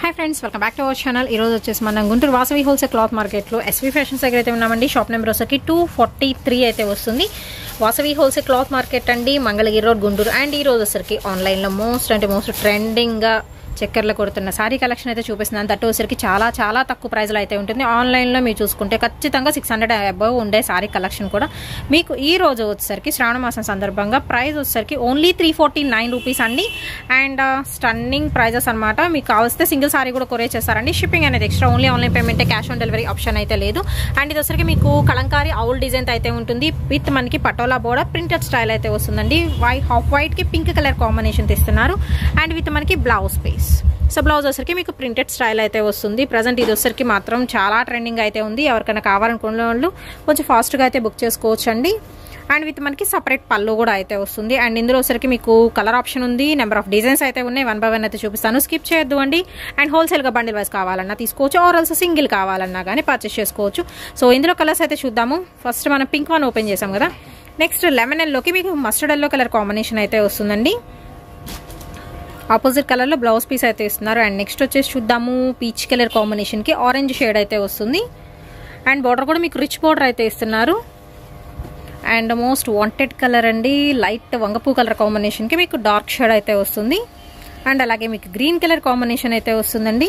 hi friends welcome back to our channel ఈ రోజు వచ్చేసి మనం గుంటూరు వాసవి హోల్సేల్ క్లాత్ మార్కెట్లో ఎస్వి ఫ్యాషన్స్ దగ్గర అయితే ఉన్నామండి షాప్ నెంబర్ వచ్చేసి టూ ఫార్టీ త్రీ అయితే వస్తుంది వాసవి హోల్సేల్ క్లాత్ మార్కెట్ అండి మంగళగిరి రోడ్ గుంటూరు అండ్ ఈ రోజు వచ్చరికి ఆన్లైన్లో మోస్ట్ అంటే మోస్ట్ ట్రెండింగ్గా చక్కెరలో కొడుతున్న సారీ కలెక్షన్ అయితే చూపిస్తున్నాను దట్టు వచ్చరికి చాలా చాలా తక్కువ ప్రైస్లో అయితే ఉంటుంది ఆన్లైన్లో మీరు చూసుకుంటే ఖచ్చితంగా సిక్స్ హండ్రెడ్ అబవ్ ఉండే సారీ కలెక్షన్ కూడా మీకు ఈ రోజు వచ్చేసరికి శ్రావణ మాసం సందర్భంగా ప్రైస్ వచ్చేసరికి only three forty nine rupees అండి అండ్ స్టన్నింగ్ ప్రైజెస్ అనమాట మీకు కావస్తే సింగిల్ సారీ కూడా కొరే చేస్తారండి షిప్పింగ్ అనేది extra only online payment cash on delivery option అయితే లేదు అండ్ ఇది వచ్చరికి మీకు కలంకారీ అవుల్ డిజైన్ అయితే ఉంటుంది విత్ మనకి పటోలా బోర్డర్ ప్రింటెడ్ స్టైల్ అయితే వస్తుందండి వైట్ హాఫ్ వైట్ కి పింక్ కలర్ కాంబినేషన్ తీస్తున్నారు అండ్ విత్ మనకి బ్లౌజ్ పీస్ సో బ్లౌజ్ వచ్చరికి మీకు ప్రింటెడ్ స్టైల్ అయితే వస్తుంది ప్రజెంట్ ఇది వచ్చరికి మాత్రం చాలా ట్రెండింగ్ అయితే ఉంది ఎవరికైనా కావాలనుకున్న వాళ్ళు కొంచెం ఫాస్ట్గా అయితే బుక్ చేసుకోవచ్చు అండి అండ్ విత్ మనకి సపరేట్ పళ్ళు కూడా అయితే వస్తుంది అండ్ ఇందులో వచ్చరికి మీకు కలర్ ఆప్షన్ ఉంది నెంబర్ ఆఫ్ డిజైన్స్ అయితే ఉన్నాయి వన్ బై వన్ అయితే చూపిస్తాను స్కిప్ చేయొద్దు అండి అండ్ హోల్సేల్గా బండిల్ వైస్ కావాలన్నా తీసుకోవచ్చు ఆర్ ఆల్సో సింగిల్ కావాలన్నా కానీ పర్చేస్ చేసుకోవచ్చు సో ఇందులో కలర్స్ అయితే చూద్దాము ఫస్ట్ మనం పింక్ వన్ ఓపెన్ చేసాం కదా నెక్స్ట్ లెమన్ ఎల్లోకి మీకు మస్టర్డ్ ఎల్లో కలర్ కాంబినేషన్ అయితే వస్తుందండి ఆపోజిట్ కలర్లో బ్లౌజ్ పీస్ అయితే ఇస్తున్నారు అండ్ నెక్స్ట్ వచ్చేసి చూద్దాము పీచ్ కలర్ కాంబినేషన్కి ఆరెంజ్ షేడ్ అయితే వస్తుంది అండ్ బార్డర్ కూడా మీకు రిచ్ బార్డర్ అయితే ఇస్తున్నారు అండ్ మోస్ట్ వాంటెడ్ కలర్ అండి లైట్ వంగపూ కలర్ కాంబినేషన్కి మీకు డార్క్ షేడ్ అయితే వస్తుంది అండ్ అలాగే మీకు గ్రీన్ కలర్ కాంబినేషన్ అయితే వస్తుందండి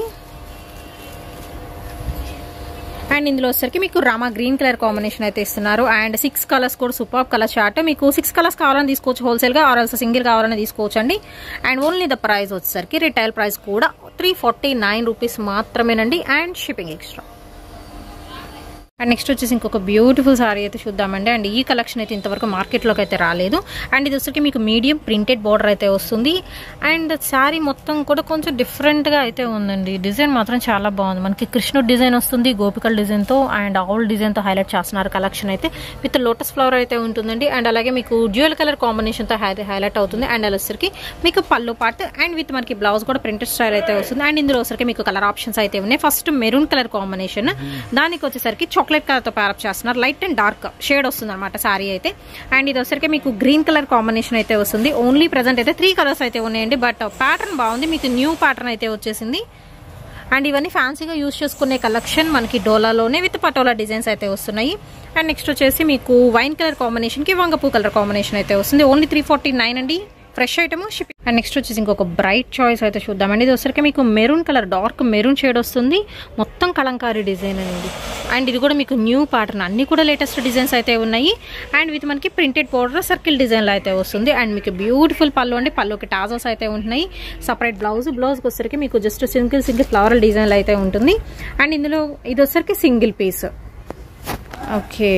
అండ్ ఇందులో వచ్చరికి మీకు రామా గ్రీన్ కలర్ కాంబినేషన్ అయితే ఇస్తున్నారు అండ్ సిక్స్ కలర్స్ కూడా సూపర్ కలర్ చార్ట్ మీకు సిక్స్ కలర్స్ కావాలని తీసుకోవచ్చు హోల్సేల్గా ఆర్ ఆల్సో సింగిల్ కావాలని తీసుకోవచ్చు అండి అండ్ ఓన్లీ ద ప్రైస్ వచ్చేసరికి రిటైల్ ప్రైస్ కూడా త్రీ ఫార్టీ నైన్ రూపీస్ మాత్రమేనండి and shipping extra and next వచ్చేసి ఇంకొక బ్యూటిఫుల్ సారీ అయితే చూద్దామండి అండ్ ఈ కలెక్షన్ అయితే ఇంతవరకు మార్కెట్లోకి అయితే రాలేదు అండ్ ఇది వచ్చరికి మీకు మీడియం ప్రింటెడ్ బార్డర్ అయితే వస్తుంది అండ్ శారీ మొత్తం కూడా కొంచెం డిఫరెంట్గా అయితే ఉందండి డిజైన్ మాత్రం చాలా బాగుంది మనకి కృష్ణుడు డిజైన్ వస్తుంది గోపికల్ డిజైన్తో అండ్ ఆవుల్ డిజైన్తో హైలైట్ చేస్తున్నారు కలెక్షన్ అయితే విత్ లోటస్ ఫ్లవర్ అయితే ఉంటుందండి అండ్ అలాగే మీకు డ్యూయల్ కలర్ కాంబినేషన్తో హైలైట్ అవుతుంది అండ్ అలా వచ్చరికి మీకు పళ్ళు పార్ట్ అండ్ విత్ మనకి బ్లౌజ్ కూడా ప్రింటెడ్ స్టైల్ అయితే వస్తుంది అండ్ ఇందులో వచ్చరికి మీకు కలర్ ఆప్షన్స్ అయితే ఉన్నాయి ఫస్ట్ మెరూన్ కలర్ కాంబినేషన్ దానికి వచ్చేసరికి చాక్లెట్ కలర్తో ప్యారప్ చేస్తున్నారు లైట్ అండ్ డార్క్ షేడ్ వస్తుంది అనమాట శారీ అయితే అండ్ ఇది వచ్చరికి మీకు గ్రీన్ కలర్ కాంబినేషన్ అయితే వస్తుంది ఓన్లీ ప్రజెంట్ అయితే త్రీ కలర్స్ అయితే ఉన్నాయండి బట్ ప్యాటర్న్ బాగుంది మీకు న్యూ ప్యాటర్న్ అయితే వచ్చేసింది అండ్ ఇవన్నీ ఫ్యాన్సీగా యూజ్ చేసుకునే కలెక్షన్ మనకి డోలాలోనే విత్ పటోలా డిజైన్స్ అయితే వస్తున్నాయి అండ్ నెక్స్ట్ వచ్చేసి మీకు వైన్ కలర్ కాంబినేషన్కి వంగపూ కలర్ కాంబినేషన్ అయితే వస్తుంది ఓన్లీ త్రీ ఫార్టీ నైన్ అండి fresh item shipping and next వచ్చేసి ఇంకొక బ్రైట్ చాయిస్ అయితే చూద్దామండి ఇది వచ్చరికి మీకు maroon colour dark maroon shade వస్తుంది మొత్తం కలంకారీ డిజైన్ అనేది అండ్ ఇది కూడా మీకు న్యూ ప్యాటర్న్ అన్ని కూడా లేటెస్ట్ డిజైన్స్ అయితే ఉన్నాయి అండ్ విత్ మనకి ప్రింటెడ్ పౌడర్ సర్కిల్ డిజైన్లో అయితే వస్తుంది అండ్ మీకు బ్యూటిఫుల్ పళ్ళు అండి పళ్ళుకి టాజల్స్ అయితే ఉంటున్నాయి సపరేట్ బ్లౌజ్ బ్లౌజ్కి వచ్చరికి మీకు జస్ట్ సింగిల్ సింగిల్ ఫ్లవరల్ డిజైన్లో అయితే ఉంటుంది అండ్ ఇందులో ఇది వచ్చరికి single piece okay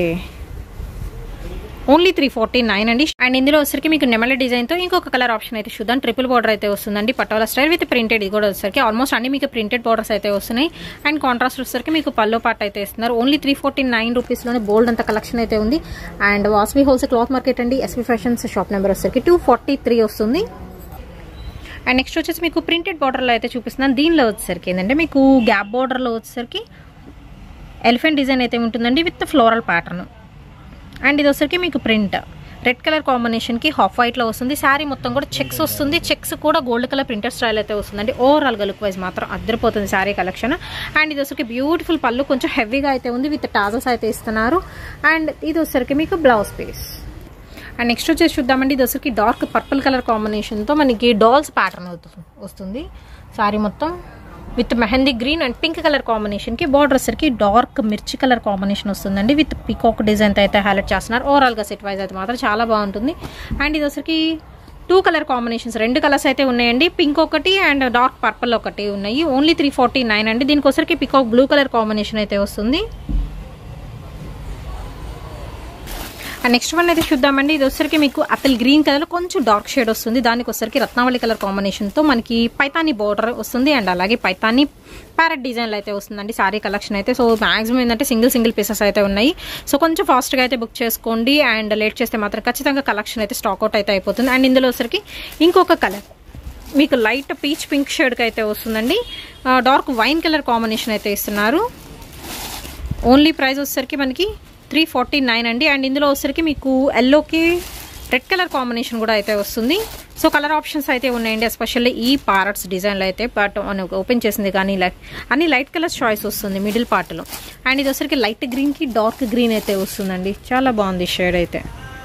only three forty nine అండి అండ్ ఇందులో వచ్చరికి మీకు నెమల డిజైన్ తో ఇంకొక కలర్ ఆప్షన్ అయితే చూద్దాం ట్రిపుల్ బార్డర్ అయితే వస్తుందండి పటోలా స్టైల్ విత్ ప్రింటెడ్ ఇది కూడా వచ్చరికి ఆల్మోస్ట్ అన్ని మీకు ప్రింటెడ్ బార్డర్స్ అయితే వస్తున్నాయి అండ్ కాంట్రాస్ట్ వచ్చరికి మీకు పల్లో పాట అయితే ఇస్తున్నారు only three forty nine rupees లోనే బోల్డ్ అంత కలెక్షన్ అయితే ఉంది and Vasavi wholesale cloth market అండి ఎస్వి ఫ్యాషన్స్ షాప్ నెంబర్ వచ్చరికి టూ ఫార్టీ త్రీ వస్తుంది అండ్ నెక్స్ట్ వచ్చేసి మీకు ప్రింటెడ్ బార్డర్లో అయితే చూపిస్తున్నాను దీనిలో వచ్చేసరికి ఏంటంటే మీకు గ్యాప్ బార్డర్లో వచ్చేసరికి ఎలిఫెంట్ డిజైన్ అయితే ఉంటుందండి విత్ ఫ్లోరల్ ప్యాటర్న్ అండ్ ఇది వచ్చరికి మీకు ప్రింట్ రెడ్ కలర్ కాంబినేషన్కి హాఫ్ వైట్లో వస్తుంది శారీ మొత్తం కూడా చెక్స్ వస్తుంది చెక్స్ కూడా గోల్డ్ కలర్ ప్రింటెడ్ స్టైల్ అయితే వస్తుందండి ఓవరాల్గా లుక్ వైజ్ మాత్రం అద్దరిపోతుంది శారీ కలెక్షన్ అండ్ ఇది వచ్చరికి బ్యూటిఫుల్ పళ్ళు కొంచెం హెవీగా అయితే ఉంది విత్ టాజల్స్ అయితే ఇస్తున్నారు అండ్ ఇది వచ్చరికి మీకు బ్లౌజ్ పీస్ అండ్ నెక్స్ట్ వచ్చేసి చూద్దామండి ఇది వచ్చరికి డార్క్ పర్పుల్ కలర్ కాంబినేషన్తో మనకి డాల్స్ ప్యాటర్న్ వస్తుంది శారీ మొత్తం with mehndi green and pink colour కాంబినేషన్కి బార్డర్ వచ్చరికి డార్క్ మిర్చి కలర్ కాంబినేషన్ వస్తుందండి విత్ పికాక్ డిజైన్తో అయితే హైలైట్ చేస్తున్నారు ఓవరాల్గా సెట్ వైజ్ అయితే మాత్రం చాలా బాగుంటుంది అండ్ ఇది వచ్చరికి టూ కలర్ కాంబినేషన్స్ రెండు కలర్స్ అయితే ఉన్నాయండి పింక్ ఒకటి అండ్ డార్క్ పర్పుల్ ఒకటి ఉన్నాయి ఓన్లీ త్రీ ఫార్టీ నైన్ అండి దీనికి వచ్చరికి పికాక్ బ్లూ కలర్ కాంబినేషన్ అయితే వస్తుంది అండ్ నెక్స్ట్ వన్ అయితే చూద్దామండి ఇది వచ్చరికి మీకు అపిల్ గ్రీన్ కలర్ కొంచెం డార్క్ షేడ్ వస్తుంది దానికి వచ్చరికి రత్నావళి కలర్ కాంబినేషన్తో మనకి పైతాని బార్డర్ వస్తుంది అండ్ అలాగే పైతాని ప్యారెట్ డిజైన్లో అయితే వస్తుందండి సారీ కలెక్షన్ అయితే సో మాక్సిమం ఏంటంటే సింగిల్ సింగిల్ పీసెస్ అయితే ఉన్నాయి సో కొంచెం ఫాస్ట్గా అయితే బుక్ చేసుకోండి అండ్ లేట్ చేస్తే మాత్రం ఖచ్చితంగా కలెక్షన్ అయితే స్టాక్అవుట్ అయితే అయిపోతుంది అండ్ ఇందులో వచ్చరికి ఇంకొక కలర్ మీకు లైట్ పీచ్ పింక్ షేడ్కి అయితే వస్తుందండి డార్క్ వైన్ కలర్ కాంబినేషన్ అయితే ఇస్తున్నారు ఓన్లీ ప్రైస్ వచ్చేసరికి మనకి త్రీ ఫార్టీ నైన్ అండి అండ్ ఇందులో వచ్చేసరికి మీకు ఎల్లోకి రెడ్ కలర్ కాంబినేషన్ కూడా అయితే వస్తుంది సో కలర్ ఆప్షన్స్ అయితే ఉన్నాయండి ఎస్పెషల్లీ ఈ పారట్స్ డిజైన్లో అయితే బట్ మనం ఓపెన్ చేసింది కానీ లైట్ అన్ని లైట్ కలర్ చాయిస్ వస్తుంది మిడిల్ పార్ట్లో అండ్ ఇది వచ్చరికి లైట్ గ్రీన్కి డార్క్ గ్రీన్ అయితే వస్తుందండి చాలా బాగుంది షేడ్ అయితే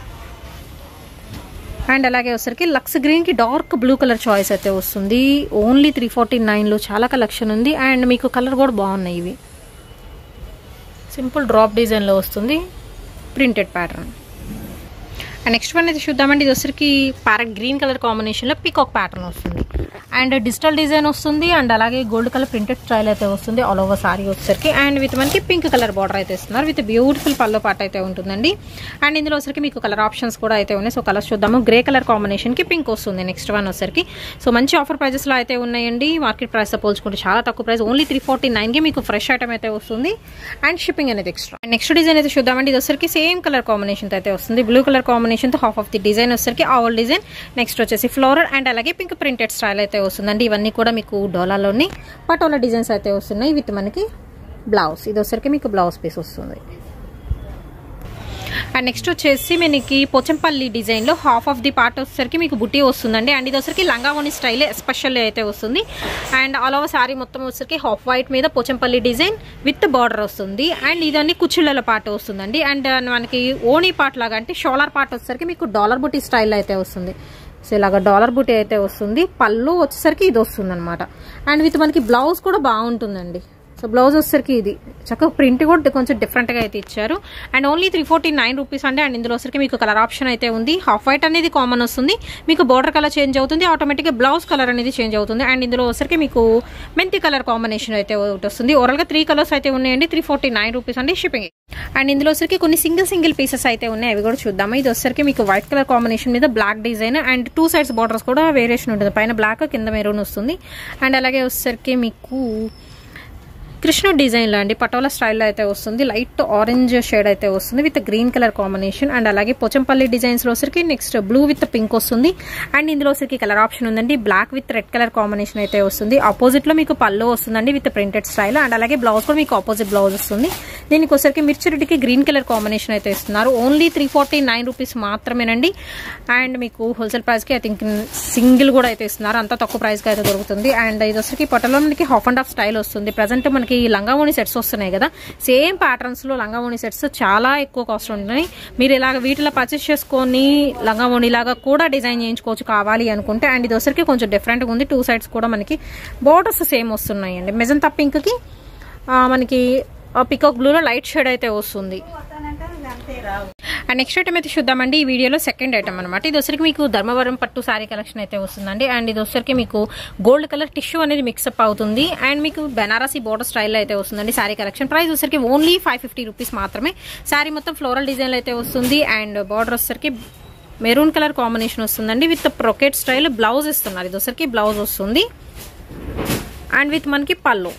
అండ్ అలాగే వచ్చరికి లక్స్ గ్రీన్కి డార్క్ బ్లూ కలర్ చాయిస్ అయితే వస్తుంది ఓన్లీ త్రీ ఫార్టీ నైన్లో చాలా కలెక్షన్ ఉంది అండ్ మీకు కలర్ కూడా బాగున్నాయి ఇవి సింపుల్ డ్రాప్ డిజైన్లో వస్తుంది printed pattern and next one అయితే చూద్దామండి ఇది వచ్చరికి ప్యారెట్ గ్రీన్ కలర్ కాంబినేషన్లో పీకాక్ ప్యాటర్న్ వస్తుంది అండ్ డిజిటల్ డిజైన్ వస్తుంది అండ్ అలాగే గోల్డ్ కలర్ ప్రింటెడ్ స్టైల్ అయితే వస్తుంది ఆల్ ఓవర్ సారీ వచ్చేసరికి అండ్ విత్ మనకి పింక్ కలర్ బార్డర్ అయితే ఇస్తున్నారు విత్ బ్యూటిఫుల్ పల్లో పాట అయితే ఉంటుందండి అండ్ ఇందులో వచ్చరికి మీకు కలర్ ఆప్షన్స్ కూడా అయితే ఉన్నాయి సో కలర్స్ చూద్దాము గ్రే కలర్ కాంబినేషన్కి పింక్ వస్తుంది నెక్స్ట్ వన్ వచ్చరికి సో మంచి ఆఫర్ ప్రైజెస్లో అయితే ఉన్నాయండి మార్కెట్ ప్రైస్తో పోల్చుకుంటే చాలా తక్కువ ప్రైస్ ఓన్లీ త్రీ ఫార్టీ నైన్కి మీకు ఫ్రెష్ ఐటమ్ అయితే వస్తుంది అండ్ షిప్పింగ్ అనేది ఎక్స్ట్రా అండ్ నెక్స్ట్ డిజైన్ అయితే చూద్దామండి ఇది వచ్చరికి సేమ్ కలర్ కాంబినేషన్ అయితే వస్తుంది బ్లూ కలర్ కాంబినేషన్తో హాఫ్ ఆఫ్ ది డిజైన్ వచ్చరికి ఆవల్ డిజైన్ నెక్స్ట్ వచ్చేసి ఫ్లోరల్ అండ్ అలాగే పింక్ ప్రింటెడ్ స్టైల్ అయితే వస్తుందండి ఇవన్నీ కూడా మీకు డోలాలోని పటోలా డిజైన్స్ అయితే వస్తున్నాయి విత్ మనకి బ్లౌజ్ ఇది వచ్చరికి మీకు బ్లౌజ్ పీస్ వస్తుంది అండ్ నెక్స్ట్ వచ్చేసి మనకి పోచంపల్లి డిజైన్లో హాఫ్ ఆఫ్ ది పార్ట్ వచ్చేసరికి మీకు బుట్టి వస్తుందండి అండ్ ఇది వచ్చరికి లంగావోని స్టైల్ ఎస్పెషల్ అయితే వస్తుంది అండ్ ఆల్ ఓవర్ సారీ మొత్తం వచ్చరికి హాఫ్ వైట్ మీద పోచంపల్లి డిజైన్ విత్ బార్డర్ వస్తుంది అండ్ ఇదన్నీ కుచ్చుళ్ళ పార్ట్ వస్తుందండి అండ్ మనకి ఓనీ పార్ట్ లాగా అంటే షోలార్ పార్ట్ వచ్చేసరికి మీకు డాలర్ బుట్టి స్టైల్ అయితే వస్తుంది సో ఇలాగ డాలర్ బుట్టి అయితే వస్తుంది పళ్ళు వచ్చేసరికి ఇది వస్తుంది అనమాట అండ్ విత్ మనకి బ్లౌజ్ కూడా బాగుంటుందండి సో బ్లౌజ్ వచ్చేసరికి ఇది చక్కగా ప్రింట్ కూడా కొంచెం డిఫరెంట్గా అయితే ఇచ్చారు and only three forty nine rupees అండి అండ్ ఇందులో వచ్చరికి మీకు కలర్ ఆప్షన్ అయితే ఉంది హాఫ్ వైట్ అనేది కామన్ వస్తుంది మీకు బోర్డర్ కలర్ చేంజ్ అవుతుంది ఆటోమేటిక్గా బ్లౌజ్ కలర్ అనేది చేంజ్ అవుతుంది అండ్ ఇందులో వచ్చరికి మీకు మెంతి కలర్ కాంబినేషన్ అయితే ఒకటి వస్తుంది ఓవరాల్గా త్రీ కలర్స్ అయితే ఉన్నాయండి త్రీ ఫోర్టీ నైన్ రూపీస్ అండి షిప్పింగ్ అండ్ ఇందులో వచ్చరికి కొన్ని సింగిల్ సింగిల్ పీసెస్ అయితే ఉన్నాయి అవి కూడా చూద్దాము ఇది వచ్చరికి మీకు వైట్ కలర్ కాంబినేషన్ మీద black design and two sides borders కూడా వేరియేషన్ ఉంటుంది పైన బ్లాక్ కింద మెరూన్ వస్తుంది అండ్ అలాగే వచ్చరికి మీకు కృష్ణ డిజైన్లో అండి పటోలా స్టైల్లో అయితే వస్తుంది లైట్ ఆరెంజ్ షేడ్ అయితే వస్తుంది with green colour combination and అలాగే పోచంపల్లి డిజైన్స్లో వచ్చరికి నెక్స్ట్ బ్లూ విత్ పింక్ వస్తుంది అండ్ ఇందులో వచ్చరికి కలర్ ఆప్షన్ ఉందండి black with red colour combination అయితే వస్తుంది ఆపోజిట్లో మీకు పళ్ళు వస్తుందండి విత్ ప్రింటెడ్ స్టైల్ అండ్ అలాగే బ్లౌజ్ కూడా మీకు ఆపోజిట్ బ్లౌజ్ వస్తుంది దీనికి వచ్చరికి మిర్చిరెడ్డికి గ్రీన్ కలర్ కాంబినేషన్ అయితే ఇస్తున్నారు only three forty nine rupees మాత్రమేనండి అండ్ మీకు హోల్సేల్ ప్రైస్కి ఐ థింక్ సింగిల్ కూడా అయితే ఇస్తున్నారు అంత తక్కువ ప్రైస్కి అయితే దొరుకుతుంది అండ్ ఇది వచ్చరికి పటోలో మనకి హాఫ్ అండ్ హాఫ్ స్టైల్ వస్తుంది ప్రజెంట్ మనకి లంగావోని సెట్స్ వస్తున్నాయి కదా సేమ్ ప్యాటర్న్స్ లో లంగావోని సెట్స్ చాలా ఎక్కువ కాస్ట్ ఉంటున్నాయి మీరు ఇలాగ వీటిలో పర్చేస్ చేసుకొని లంగావోని లాగా కూడా డిజైన్ చేయించుకోవచ్చు కావాలి అనుకుంటే అండ్ ఇది వచ్చరికి కొంచెం డిఫరెంట్గా ఉంది టూ సైడ్స్ కూడా మనకి బోర్డర్స్ సేమ్ వస్తున్నాయి అండి మెజంతా పింక్కి మనకి పికాక్ బ్లూలో లైట్ షేడ్ అయితే వస్తుంది అండ్ నెక్స్ట్ ఐటమ్ అయితే చూద్దామండి ఈ వీడియోలో సెకండ్ ఐటమ్ అనమాట ఇది వచ్చరికి మీకు ధర్మవరం పట్టు సారీ కలెక్షన్ అయితే వస్తుందండి అండ్ ఇది వచ్చరికి మీకు గోల్డ్ కలర్ టిష్యూ అనేది మిక్సప్ అవుతుంది అండ్ మీకు బెనారసీ బోర్డర్ స్టైల్ అయితే వస్తుందండి సారీ కలెక్షన్ ప్రైస్ వచ్చరికి ఓన్లీ ఫైవ్ ఫిఫ్టీ రూపీస్ మాత్రమే సారీ మొత్తం ఫ్లోరల్ డిజైన్ అయితే వస్తుంది అండ్ బార్డర్ వచ్చరికి మెరూన్ కలర్ కాంబినేషన్ వస్తుందండి విత్ ప్రొకెట్ స్టైల్ బ్లౌజ్ ఇస్తున్నారు ఇది వచ్చరికి బ్లౌజ్ వస్తుంది అండ్ విత్ మనకి పళ్ళు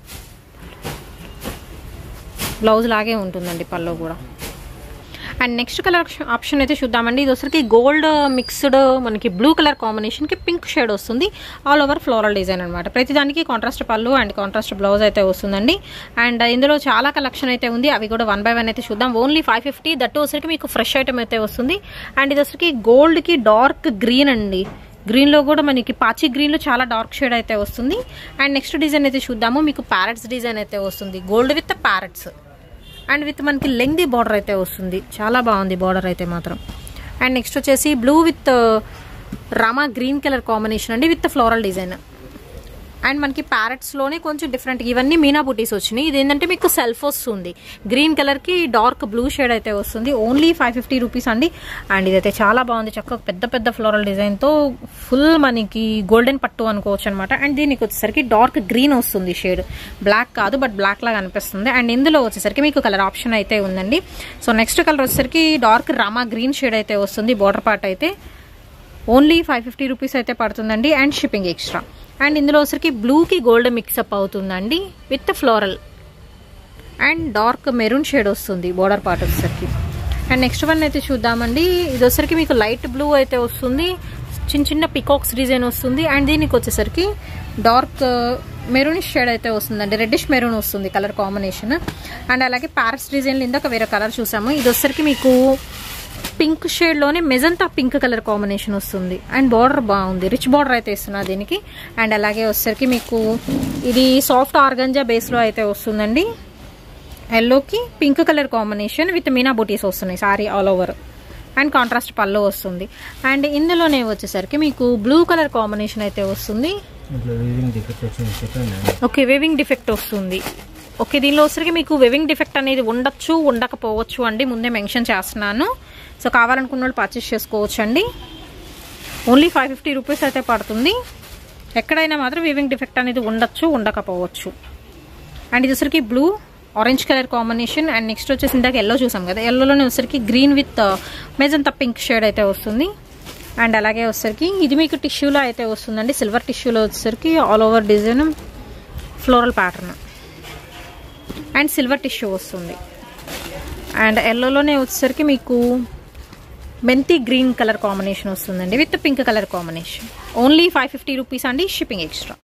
బ్లౌజ్ లాగే ఉంటుందండి పళ్ళు కూడా అండ్ నెక్స్ట్ కలర్ ఆప్షన్ అయితే చూద్దామండి ఇది వచ్చరికి గోల్డ్ మిక్స్డ్ మనకి బ్లూ కలర్ కాంబినేషన్కి పింక్ షేడ్ వస్తుంది ఆల్ ఓవర్ ఫ్లోరల్ డిజైన్ అనమాట ప్రతిదానికి కాంట్రాస్ట్ పళ్ళు అండ్ కాంట్రాస్ట్ బ్లౌజ్ అయితే వస్తుందండి అండ్ ఇందులో చాలా కలెక్షన్ అయితే ఉంది అవి కూడా వన్ బై వన్ అయితే చూద్దాం ఓన్లీ ఫైవ్ ఫిఫ్టీ దట్టు వచ్చరికి మీకు ఫ్రెష్ ఐటమ్ అయితే వస్తుంది అండ్ ఇది వచ్చరికి గోల్డ్కి డార్క్ గ్రీన్ అండి గ్రీన్లో కూడా మనకి పాచి గ్రీన్లో చాలా డార్క్ షేడ్ అయితే వస్తుంది అండ్ నెక్స్ట్ డిజైన్ అయితే చూద్దాము మీకు ప్యారెట్స్ డిజైన్ అయితే వస్తుంది gold with parrots and with మనకి లెంగ్దీ బార్డర్ అయితే వస్తుంది చాలా బాగుంది బార్డర్ అయితే మాత్రం అండ్ నెక్స్ట్ వచ్చేసి blue with Rama green colour combination అండి విత్ ఫ్లోరల్ డిజైన్ అండ్ మనకి ప్యారెట్స్లోనే కొంచెం డిఫరెంట్ ఇవన్నీ మీనా బుటీస్ వచ్చినాయి ఇది ఏంటంటే మీకు సెల్ఫ్ వస్తుంది గ్రీన్ కలర్కి డార్క్ బ్లూ షేడ్ అయితే వస్తుంది ఓన్లీ ఫైవ్ ఫిఫ్టీ రూపీస్ అండి అండ్ ఇదైతే చాలా బాగుంది చక్కగా పెద్ద పెద్ద ఫ్లోరల్ డిజైన్తో ఫుల్ మనకి గోల్డెన్ పట్టు అనుకోవచ్చు అనమాట అండ్ దీనికి వచ్చేసరికి డార్క్ గ్రీన్ వస్తుంది షేడ్ బ్లాక్ కాదు బట్ బ్లాక్ లాగా అనిపిస్తుంది అండ్ ఇందులో వచ్చేసరికి మీకు కలర్ ఆప్షన్ అయితే ఉందండి సో నెక్స్ట్ కలర్ వచ్చేసరికి డార్క్ రామా గ్రీన్ షేడ్ అయితే వస్తుంది బార్డర్ పార్ట్ అయితే ఓన్లీ ఫైవ్ ఫిఫ్టీ రూపీస్ అయితే పడుతుందండి అండ్ షిప్పింగ్ ఎక్స్ట్రా అండ్ ఇందులో వచ్చరికి బ్లూకి గోల్డ్ మిక్సప్ అవుతుందండి with floral and dark maroon shade వస్తుంది బోర్డర్ పార్ట్ వచ్చేసరికి అండ్ నెక్స్ట్ వన్ అయితే చూద్దామండి ఇది వచ్చరికి మీకు లైట్ బ్లూ అయితే వస్తుంది చిన్న చిన్న పికాక్స్ డిజైన్ వస్తుంది అండ్ దీనికి వచ్చేసరికి డార్క్ మెరూన్ షేడ్ అయితే వస్తుందండి రెడ్డిష్ మెరూన్ వస్తుంది కలర్ కాంబినేషన్ అండ్ అలాగే ప్యారెట్స్ డిజైన్లో ఇందాక వేరే కలర్ చూసాము ఇది వచ్చరికి మీకు పింక్ షేడ్లోనే మెజంతా పింక్ కలర్ కాంబినేషన్ వస్తుంది అండ్ బార్డర్ బాగుంది రిచ్ బార్డర్ అయితే ఇస్తున్నా దీనికి అండ్ అలాగే వచ్చేసరికి మీకు ఇది సాఫ్ట్ ఆర్గంజా బేస్లో అయితే వస్తుందండి ఎల్లోకి పింక్ కలర్ కాంబినేషన్ విత్ మీనా బూటీస్ వస్తున్నాయి sari all over and contrast pallu వస్తుంది అండ్ ఇందులోనే వచ్చేసరికి మీకు బ్లూ కలర్ కాంబినేషన్ అయితే వస్తుంది ఇట్లా వీవింగ్ డిఫెక్ట్ వచ్చింది చెప్పండి ఓకే వెవింగ్ డిఫెక్ట్ వస్తుంది ఓకే దీనిలో వచ్చరికి మీకు వెవింగ్ డిఫెక్ట్ అనేది ఉండొచ్చు ఉండకపోవచ్చు అండి ముందే మెన్షన్ చేస్తున్నాను సో కావాలనుకున్న వాళ్ళు పర్చేస్ చేసుకోవచ్చు అండి ఓన్లీ ఫైవ్ ఫిఫ్టీ రూపీస్ అయితే పడుతుంది ఎక్కడైనా మాత్రం వీవింగ్ డిఫెక్ట్ అనేది ఉండొచ్చు ఉండకపోవచ్చు అండ్ ఇది వచ్చరికి blue orange colour combination and next వచ్చేసి ఇందాక ఎల్లో చూసాం కదా ఎల్లోలోనే వచ్చరికి green with magenta pink shade అయితే వస్తుంది అండ్ అలాగే వచ్చరికి ఇది మీకు టిష్యూలో అయితే వస్తుందండి సిల్వర్ టిష్యూలో వచ్చేసరికి all over design floral pattern and silver tissue వస్తుంది అండ్ ఎల్లోలోనే వచ్చేసరికి మీకు మెంతి గ్రీన్ కలర్ కాంబినేషన్ వస్తుందండి with pink colour combination only five fifty rupees అండి షిప్పింగ్ ఎక్స్ట్రా